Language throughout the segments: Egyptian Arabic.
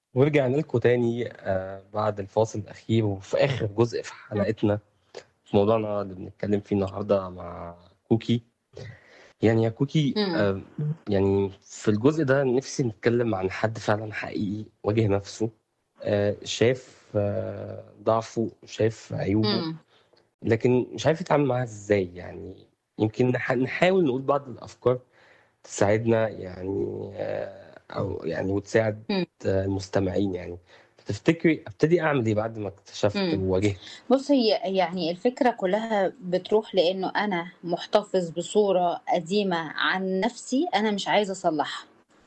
ورجعنا لكم تاني آه بعد الفاصل الأخير وفي آخر جزء في حلقتنا في موضوعنا اللي بنتكلم فيه النهاردة مع كوكي يعني يا كوكي إمم. آه يعني في الجزء ده نفسي نتكلم عن حد فعلا حقيقي واجه نفسه آه شاف آه ضعفه شاف عيوبه إمم. لكن مش عارف يتعامل معاها ازاي يعني يمكن نح- نحاول نقول بعض الأفكار تساعدنا يعني آه، أو يعني وتساعد إمم. آه، المستمعين يعني تفتكري ابتدي أعمل إيه بعد ما اكتشفت إمم. وواجهت بُص هي يعني الفكرة كلّها بتروح لإنه أنا مُحتفظ بصورة قديمة عن نَفْسي أنا مش عايزة أصلّحها.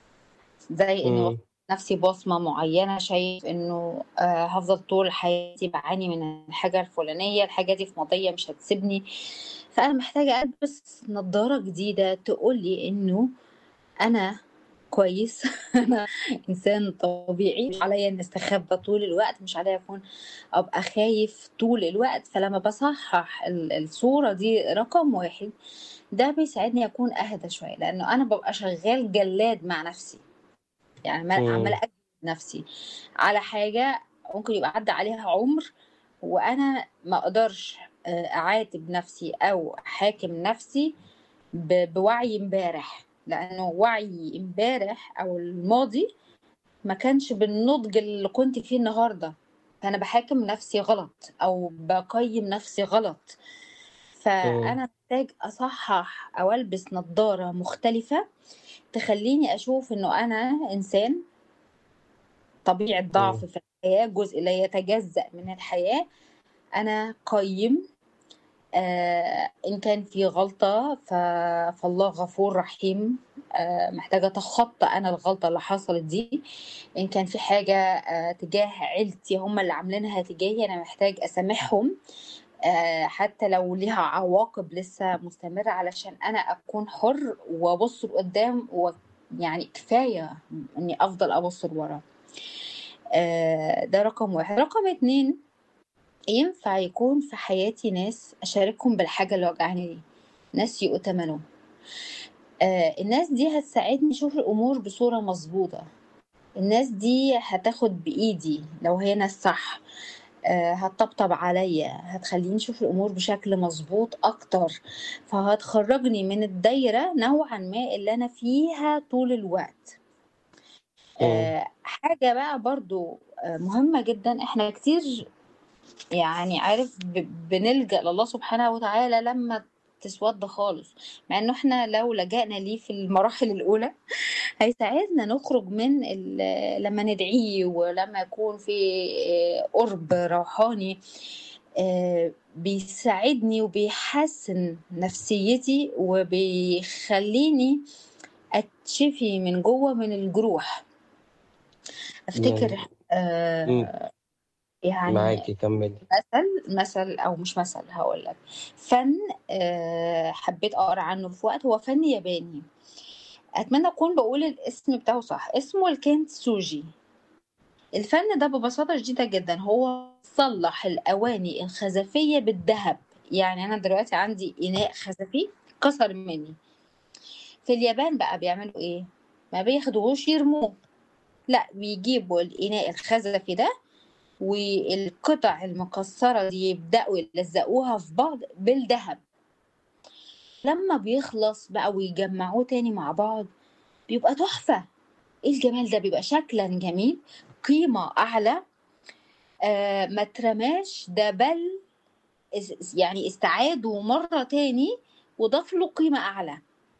زي إني واخدة مم. لنَفْسي بصمة معيّنة شايف إنه آآ هافضل طول حياتي باعاني من الحاجة الفُلانية، الحاجة دي في ماضيّا مش هتسيبني، فأنا محتاجة ألبس نضارة جديدة تقول لي إنه أنا كويس، أنا إنسان طبيعي، مش عليّا إني أستخبى طول الوقت، مش عليّا أكون أبقى خايف طول الوقت، فلمّا باصحّح ال الصورة دي رقم 1 ده بيساعدني أكون أهدى شوية، لإنه أنا بابقى شغّال جلاد مع نَفْسي. يعني عمّال عمّالة مم. أجلد نَفْسي على حاجة ممكن يبقى عدّى عليها عُمر وأنا ما أقدرش آآ أعاتب نَفْسي أو أحاكم نَفْسي ب بوعي امبارح، لإنه وعي امبارح أو الماضي ما كانش بالنضج اللي كنت فيه النهارده، فأنا باحاكم نَفْسي غلط أو باقيّم نَفْسي غلط. مم. فأنا محتاج أصحّح أو ألبس نضارة مختلفة تخلّيني أشوف إنه أنا إنسان طبيعة ضعف مم. في الحياة، جزء لا يتجزأ من الحياة، أنا قيّم آآ إن كان في غلطة ف فالله غفور رحيم، آآ محتاجة أتخطى أنا الغلطة اللي حصلت دي، إن كان في حاجة آآ تجاه عيلتي هم اللي عاملينها تجاهي أنا محتاج أسامحهم، آآ حتى لو ليها عواقب لسه مستمرة علشان أنا أكون حُر وأبُص لقدّام ويعني كفاية إني أفضل أبُص لورا. آآ ده رقم 1. رقم 2 ينفع يكون في حياتي ناس أشاركهم بالحاجة اللي واجعاني دي، ناس يؤتمنوا. آآ الناس دي هتساعدني أشوف الأمور بصورة مضبوطة، الناس دي هتاخد بإيدي لو هي ناس صح، آآ هتطبطب عليّا، هتخلّيني أشوف الأمور بشكل مضبوط أكتر، فهتخرّجني من الدايرة نوعًا ما اللي أنا فيها طول الوقت. مم. آآ حاجة بقى برضه آآ مهمة جدًا، إحنا كتير يعني عارف ب بنلجأ لله سبحانه وتعالى لمّا تسوَد خالص، مع إنه إحنا لو لجأنا ليه في المراحل الأولى هيساعدنا نخرج من ال لمّا ندعيه ولمّا يكون في آآ قُرب روحاني آآ بيساعدني وبيحسِّن نفسيتي وبيخلّيني أتشفي من جوّه من الجروح. أفتكر يعني آآ إمم. يعني معاكِ كمّلي. مثل مثل أو مش مثل هاقول لك، فَن آآ حبّيت أقرا عنه في وقت، هو فَن ياباني، أتمنى أكون باقول الاسم بتاعه صح، اسمه الكintsugi. الفَن ده ببساطة شديدة جدًا هو صلّح الأواني الخزفية بالدهب، يعني أنا دلوقتي عندي إناء خزفي اتكسر منّي. في اليابان بقى بيعملوا إيه، ما بياخدوهوش يرموه، لأ بيجيبوا الإناء الخزفي ده والقطع المكسّرة دي يبدأوا يلزّقوها في بعض بالدهب. لمّا بيخلص بقى ويجمّعوه تاني مع بعض، بيبقى تحفة، إيه الجمال ده! بيبقى شكلًا جميل، قيمة أعلى، آآ ما اترماش ده بل اس اس يعني استعاده مرّة تاني وضاف له قيمة أعلى.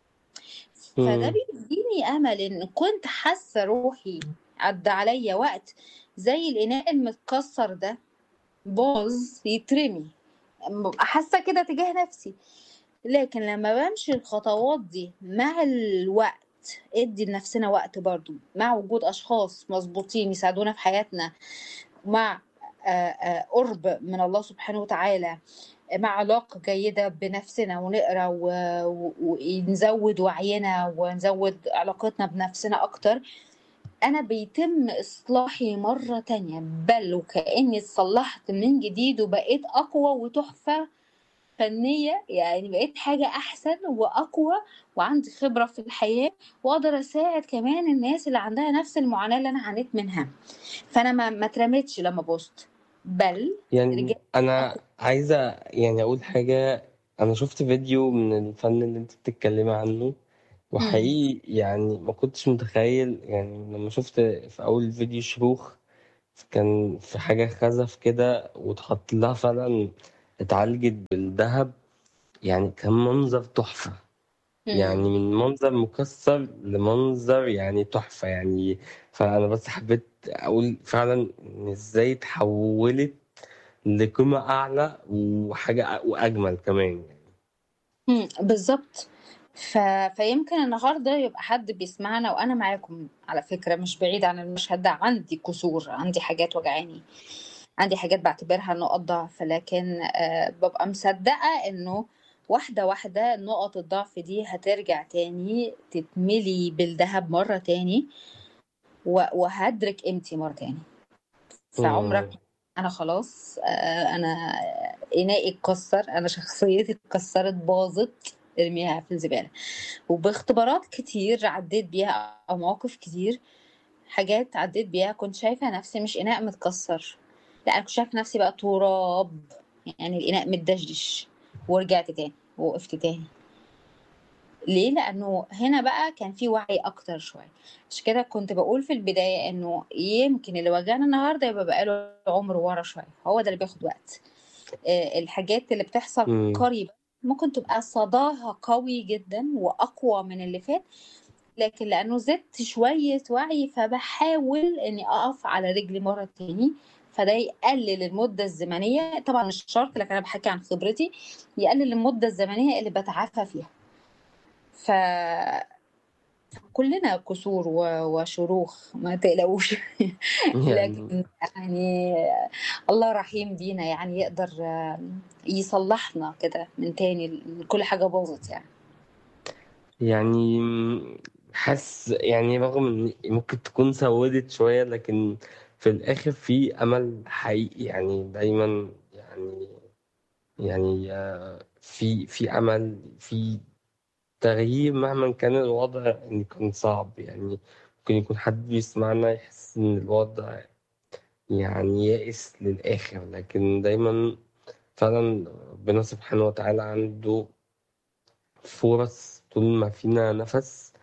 فده إمم. بيدّيني أمل إن كنت حاسة روحي عدّى عليّا وقت زي الإناء المتكسّر ده باظ يترمي، بابقى حاسة كده تجاه نفسي، لكن لمّا بامشي الخطوات دي مع الوقت، ادّي لنفسنا وقت برضه، مع وجود أشخاص مضبوطين يساعدونا في حياتنا، مع آآ آآ قُرب من الله سبحانه وتعالى، مع علاقة جيدة بنفسنا ونقرا و و ونزوّد وعينا ونزوّد علاقتنا بنفسنا أكتر، أنا بيتم إصلاحي مرّة تانية، بل وكإني اتصلّحت من جديد وبقيت أقوى وتحفة فنية يعني بقيت حاجة أحسن وأقوى وعندي خبرة في الحياة وأقدر أساعد كمان الناس اللي عندها نفس المعاناة اللي أنا عانيت منها فأنا ما ما اترميتش لما بوست بل يعني رجعت انا عايزه يعني اقول حاجه انا شفت فيديو من الفن اللي انت بتتكلمي عنه مم. وحقيقي يعني ما كنتش متخيل يعني لما شفت في اول فيديو شروخ كان في حاجه خزف كده واتحط لها فعلا اتعالجت بالذهب يعني كان منظر تحفه يعني مم. من منظر مكسر لمنظر يعني تحفة يعني فأنا بس حبيت أقول فعلا إن إزاي اتحولت لقيمة أعلى وحاجة أ- وأجمل كمان يعني مم. بالظبط ف... فيمكن النهارده يبقى حد بيسمعنا وانا معاكم على فكره مش بعيد عن المشهد ده عندي كسور عندي حاجات وجعاني عندي حاجات بعتبرها نقط ضعف لكن آه، ببقى مصدقة انه واحدة واحدة نقط الضعف دي هترجع تاني تتملي بالذهب مرة تاني و- وهدرك قيمتي مرة تاني فعمرك مم. انا خلاص آه، انا انائي اتكسر انا شخصيتي اتكسرت باظت ارميها في الزبالة وباختبارات كتير عديت بيها او مواقف كتير حاجات عديت بيها كنت شايفة نفسي مش إناء متكسر لا أنا كنت شايفة نفسي بقى تراب يعني الإناء متدشدش ورجعت تاني ووقفت تاني ليه؟ لأنه هنا بقى كان في وعي أكتر شوية عشان كده كنت بقول في البداية إنه يمكن اللي وجعنا النهاردة يبقى بقاله عمر ورا شوية هو ده اللي بياخد وقت آه، الحاجات اللي بتحصل مم. قريبا ممكن تبقى صداها قوي جدا وأقوى من اللي فات لكن لأنه زدت شوية وعي فبحاول إني أقف على رجلي مرة تاني فده يقلل المدة الزمنية طبعا مش شرط لكن أنا بحكي عن خبرتي يقلل المدة الزمنية اللي بتعافى فيها فكلنا كسور و- وشروخ ما تقلقوش يعني لكن يعني الله رحيم بينا يعني يقدر يصلحنا كده من تاني كل حاجة باظت يعني يعني حاسس يعني رغم إن ممكن تكون سودت شوية لكن في الآخر في أمل حقيقي يعني دايما يعني يعني آه، في في أمل في تغيير مهما كان الوضع إن كان صعب يعني ممكن يكون حد بيسمعنا يحس إن الوضع يعني يائس للآخر لكن دايما فعلا ربنا سبحانه وتعالى عنده فرص طول ما فينا نفس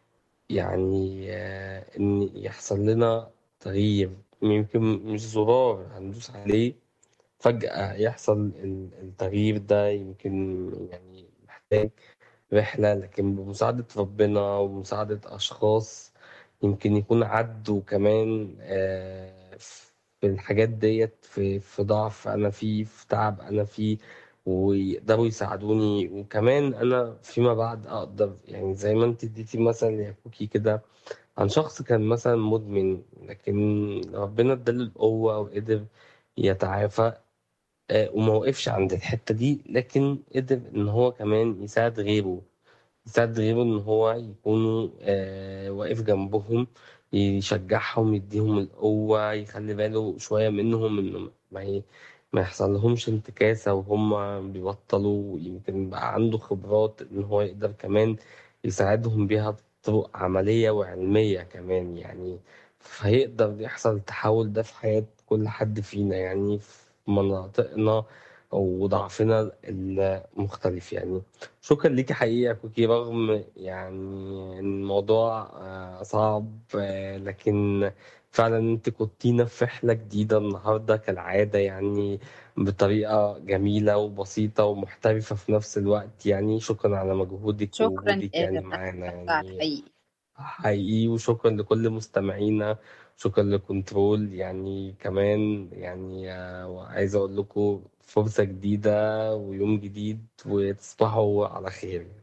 يعني آه، إن يحصل لنا تغيير يمكن مش زرار هندوس عليه فجأة يحصل ال- التغيير ده يمكن يعني محتاج رحلة لكن بمساعدة ربنا ومساعدة أشخاص يمكن يكون عدوا كمان آه، في الحاجات ديت في في ضعف أنا فيه في تعب أنا فيه ويقدروا يساعدوني وكمان أنا فيما بعد أقدر يعني زي ما أنت اديتي مثلا يا كوكي كده عن شخص كان مثلا مدمن لكن ربنا اداله القوة وقدر يتعافى آه، وما وقفش عند الحتة دي لكن قدر إن هو كمان يساعد غيره يساعد غيره إن هو يكونوا آه، واقف جنبهم يشجعهم يديهم القوة يخلي باله شوية منهم إنه ما ي... ما يحصل لهمش انتكاسة وهم بيبطلوا يمكن بقى عنده خبرات إن هو يقدر كمان يساعدهم بيها بطرق عملية وعلمية كمان يعني فهيقدر يحصل التحول ده في حياة كل حد فينا يعني في مناطقنا وضعفنا المختلف يعني شكرا ليكي حقيقة يا كوكي رغم يعني إن الموضوع آه، صعب آه، لكن فعلا انت كنتينا في رحلة جديدة النهاردة كالعادة يعني بطريقة جميلة وبسيطة ومحترفة في نفس الوقت يعني شكرا على مجهودك شكرا ووجودك يا يعني جماعة معانا استمتعت يعني حقيقي حقيقي وشكرا لكل مستمعينا شكرا لكنترول يعني كمان يعني آه، عايز اقول لكم فرصة جديدة ويوم جديد وتصبحوا على خير